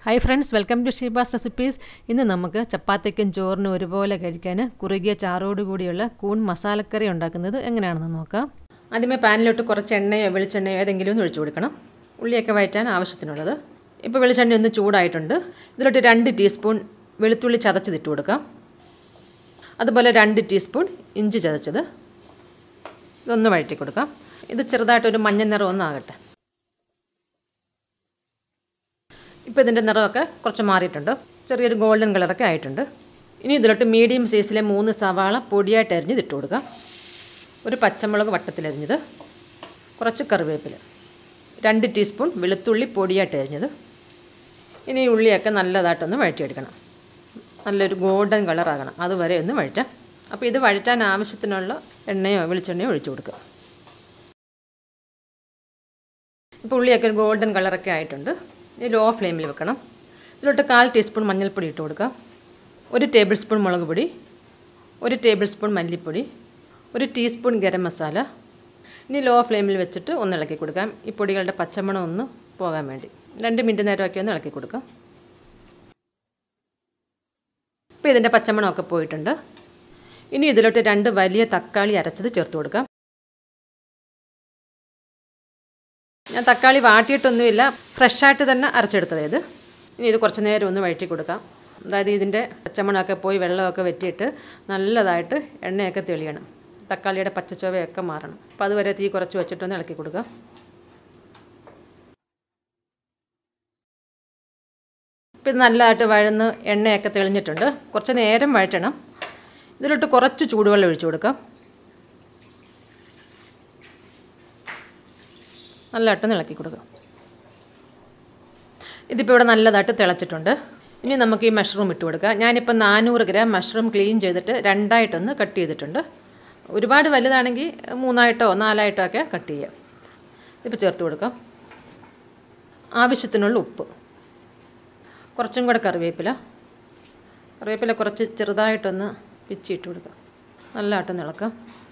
hi friends welcome to Sheeba's recipes ഇന്ന് നമുക്ക് ചപ്പാത്തിക്കും ചോറിനും ഒരുപോലെ കഴിക്കാൻ കുറുകിയ ചാറോട് കൂടിയുള്ള കൂൺ മസാലക്കറി ഉണ്ടാക്കുന്നത് എങ്ങനെയാണെന്ന് നോക്കാം ആദ്യമേ പാനിലോട്ട് കുറച്ച് എണ്ണയോ വെളിച്ചെണ്ണയോ ഏതെങ്കിലും ഒന്ന് ഒഴിച്ചു കൊടുക്കണം ഉള്ളിയൊക്കെ വഴറ്റാൻ ആവശ്യത്തിനുള്ളത് ഇപ്പോൾ വെളിച്ചെണ്ണ ഒന്ന് ചൂടായിട്ടുണ്ട് ഇതിലോട്ട് രണ്ട് ടീസ്പൂൺ വെളുത്തുള്ളി ചതച്ചതിട്ട് കൊടുക്കാം അതുപോലെ രണ്ട് ടീസ്പൂൺ ഇഞ്ചി ചതച്ചത് ഇതൊന്ന് വഴറ്റി കൊടുക്കാം ഇത് ചെറുതായിട്ടൊരു മഞ്ഞ നിറം ഒന്നാകട്ടെ ഇപ്പോൾ ഇതിൻ്റെ നിറമൊക്കെ കുറച്ച് മാറിയിട്ടുണ്ട് ചെറിയൊരു ഗോൾഡൻ കളറൊക്കെ ആയിട്ടുണ്ട് ഇനി ഇതിലോട്ട് മീഡിയം സൈസിലെ മൂന്ന് സവാള പൊടിയായിട്ട് അരിഞ്ഞത് ഇട്ട് കൊടുക്കാം ഒരു പച്ചമുളക് വട്ടത്തിലരിഞ്ഞത് കുറച്ച് കറിവേപ്പില രണ്ട് ടീസ്പൂൺ വെളുത്തുള്ളി പൊടിയായിട്ട് അരിഞ്ഞത് ഇനി ഈ ഉള്ളിയൊക്കെ നല്ലതായിട്ടൊന്ന് വഴറ്റിയെടുക്കണം നല്ലൊരു ഗോൾഡൻ കളറാകണം അതുവരെ ഒന്ന് വഴറ്റാം അപ്പോൾ ഇത് വഴറ്റാൻ ആവശ്യത്തിനുള്ള എണ്ണയോ വെളിച്ചെണ്ണയോ ഒഴിച്ചു കൊടുക്കുക ഇപ്പോൾ ഉള്ളിയൊക്കെ ഒരു ഗോൾഡൻ കളറൊക്കെ ആയിട്ടുണ്ട് ഇത് ലോ ഫ്ലെയിമിൽ വെക്കണം ഇതിലോട്ട് കാൽ ടീസ്പൂൺ മഞ്ഞൾപ്പൊടി ഇട്ട് കൊടുക്കാം ഒരു ടേബിൾ സ്പൂൺ മുളക് പൊടി ഒരു ടേബിൾ സ്പൂൺ മല്ലിപ്പൊടി ഒരു ടീസ്പൂൺ ഗരം മസാല ഇനി ലോ ഫ്ലെയിമിൽ വെച്ചിട്ട് ഒന്ന് ഇളക്കി കൊടുക്കാം ഈ പൊടികളുടെ പച്ചമണം ഒന്ന് പോകാൻ വേണ്ടി രണ്ട് മിനിറ്റ് നേരമൊക്കെ ഒന്ന് ഇളക്കി കൊടുക്കാം ഇപ്പോൾ ഇതിൻ്റെ പച്ചമണമൊക്കെ പോയിട്ടുണ്ട് ഇനി ഇതിലോട്ട് രണ്ട് വലിയ തക്കാളി അരച്ചത് ചേർത്ത് കൊടുക്കാം ഞാൻ തക്കാളി വാട്ടിയിട്ടൊന്നുമില്ല ഫ്രഷായിട്ട് തന്നെ അരച്ചെടുത്തത് ഇത് ഇനി ഇത് കുറച്ച് നേരം ഒന്ന് വഴറ്റി കൊടുക്കാം അതായത് ഇതിൻ്റെ പച്ചമണമൊക്കെ പോയി വെള്ളമൊക്കെ വെറ്റിയിട്ട് നല്ലതായിട്ട് എണ്ണയൊക്കെ തെളിയണം തക്കാളിയുടെ പച്ചച്ചുവയൊക്കെ മാറണം അപ്പോൾ അതുവരെ തീ കുറച്ച് വെച്ചിട്ടൊന്ന് ഇളക്കി കൊടുക്കുക ഇപ്പം ഇത് നല്ലതായിട്ട് വഴന്ന് എണ്ണയൊക്കെ തെളിഞ്ഞിട്ടുണ്ട് കുറച്ച് നേരം വഴറ്റണം ഇതിലോട്ട് കുറച്ച് ചൂടുവെള്ളം ഒഴിച്ചു കൊടുക്കാം നല്ലതായിട്ട് ഇളക്കി കൊടുക്കുക ഇതിപ്പോൾ ഇവിടെ നല്ലതായിട്ട് തിളച്ചിട്ടുണ്ട് ഇനി നമുക്ക് ഈ മഷ്റൂം ഇട്ട് കൊടുക്കുക ഞാനിപ്പോൾ നാനൂറ് ഗ്രാം മഷ്റൂം ക്ലീൻ ചെയ്തിട്ട് രണ്ടായിട്ടൊന്ന് കട്ട് ചെയ്തിട്ടുണ്ട് ഒരുപാട് വലുതാണെങ്കിൽ മൂന്നായിട്ടോ നാലായിട്ടോ ഒക്കെ കട്ട് ചെയ്യാം ഇപ്പോൾ ചേർത്ത് കൊടുക്കാം ആവശ്യത്തിനുള്ള ഉപ്പ് കുറച്ചും കൂടെ കറിവേപ്പില കറിവേപ്പില കുറച്ച് ചെറുതായിട്ടൊന്ന് പിച്ചിട്ട് കൊടുക്കാം നല്ലതായിട്ടൊന്ന് ഇളക്കാം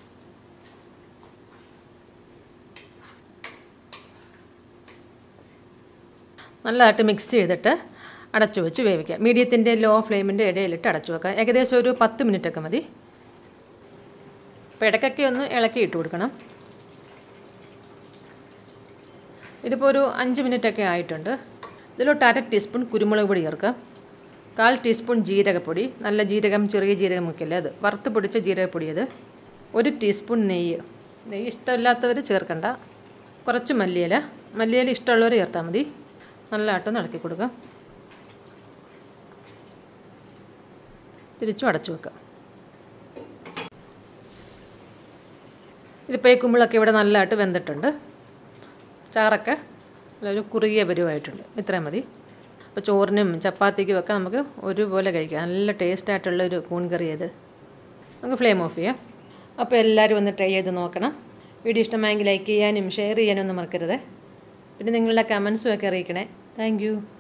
നല്ലതായിട്ട് മിക്സ് ചെയ്തിട്ട് അടച്ചു വെച്ച് വേവിക്കുക മീഡിയത്തിൻ്റെ ലോ ഫ്ലെയിമിൻ്റെ ഇടയിലിട്ട് അടച്ചു വെക്കുക ഏകദേശം ഒരു പത്ത് മിനിറ്റൊക്കെ മതി അപ്പോൾ ഇടയ്ക്കൊക്കെ ഒന്ന് ഇളക്കി ഇട്ട് കൊടുക്കണം ഇതിപ്പോൾ ഒരു അഞ്ച് മിനിറ്റൊക്കെ ആയിട്ടുണ്ട് ഇതിലോട്ട് അര ടീസ്പൂൺ കുരുമുളക് പൊടി ചേർക്കാം കാൽ ടീസ്പൂൺ ജീരകപ്പൊടി നല്ല ജീരകം ചെറിയ ജീരകം മുക്കില്ലേ അത് വറുത്ത് പൊടിച്ച ജീരകപ്പൊടി അത് ഒരു ടീസ്പൂൺ നെയ്യ് നെയ്യ് ഇഷ്ടമില്ലാത്തവർ ചേർക്കണ്ട കുറച്ച് മല്ലിയില മല്ലിയില ഇഷ്ടമുള്ളവർ ചേർത്താൽ മതി നല്ലതായിട്ടൊന്ന് ഇളക്കി കൊടുക്കാം തിരിച്ചും അടച്ചു വെക്കാം ഇതിപ്പോൾ ഈ കുമ്പിളൊക്കെ ഇവിടെ നല്ലതായിട്ട് വെന്തിട്ടുണ്ട് ചാറൊക്കെ നല്ലൊരു കുറുകിയ പരുവായിട്ടുണ്ട് ഇത്രയും മതി അപ്പോൾ ചോറിനും ചപ്പാത്തിക്കും ഒക്കെ നമുക്ക് ഒരുപോലെ കഴിക്കാം നല്ല ടേസ്റ്റായിട്ടുള്ള ഒരു കൂൺ കറി ഇത് നമുക്ക് ഫ്ലെയിം ഓഫ് ചെയ്യാം അപ്പോൾ എല്ലാവരും ഒന്ന് ട്രൈ ചെയ്ത് നോക്കണം വീഡിയോ ഇഷ്ടമായെങ്കിൽ ലൈക്ക് ചെയ്യാനും ഷെയർ ചെയ്യാനും ഒന്നും മറക്കരുത് പിന്നെ നിങ്ങളുടെ കമൻസും ഒക്കെ അറിയിക്കണേ താങ്ക്